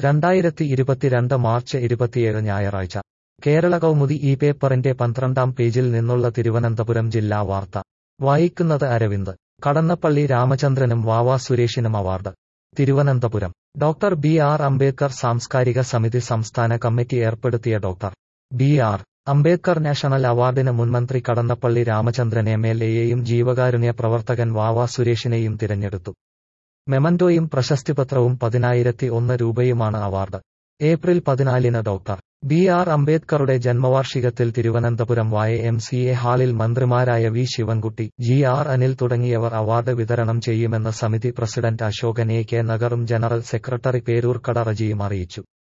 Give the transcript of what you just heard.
രണ്ടായിരത്തി ഇരുപത്തിരണ്ട് മാർച്ച് ഇരുപത്തിയേഴ് ഞായറാഴ്ച കേരള കൗമുദി ഈ പേപ്പറിന്റെ പന്ത്രണ്ടാം പേജിൽ നിന്നുള്ള തിരുവനന്തപുരം ജില്ലാ വാർത്ത വായിക്കുന്നത് അരവിന്ദ് കടന്നപ്പള്ളി രാമചന്ദ്രനും വാവാ സുരേഷിനും award Thiruvananthapuram doctor B R Ambedkar സാംസ്കാരിക സമിതി സംസ്ഥാന കമ്മിറ്റി ഏർപ്പെടുത്തിയ doctor B R Ambedkar national അവാർഡിന് മുൻമന്ത്രി കടന്നപ്പള്ളി രാമചന്ദ്രൻ എം എൽ എയെയും ജീവകാരുണ്യ പ്രവർത്തകൻ വാവാ സുരേഷിനെയും തിരഞ്ഞെടുത്തു മെമന്റോയും പ്രശസ്തിപത്രവും പതിനായിരത്തി ഒന്ന് രൂപയുമാണ് അവാർഡ് ഏപ്രിൽ പതിനാലിന് ഡോക്ടർ ബി ആർ അംബേദ്കറുടെ ജന്മവാർഷികത്തിൽ Thiruvananthapuram Y M C A ഹാളിൽ മന്ത്രിമാരായ V Sivankutty G R Anil തുടങ്ങിയവർ അവാർഡ് വിതരണം ചെയ്യുമെന്ന് സമിതി പ്രസിഡന്റ് അശോകൻ എ കെ നഗറും ജനറൽ സെക്രട്ടറി പേരൂർക്കട റജിയും അറിയിച്ചു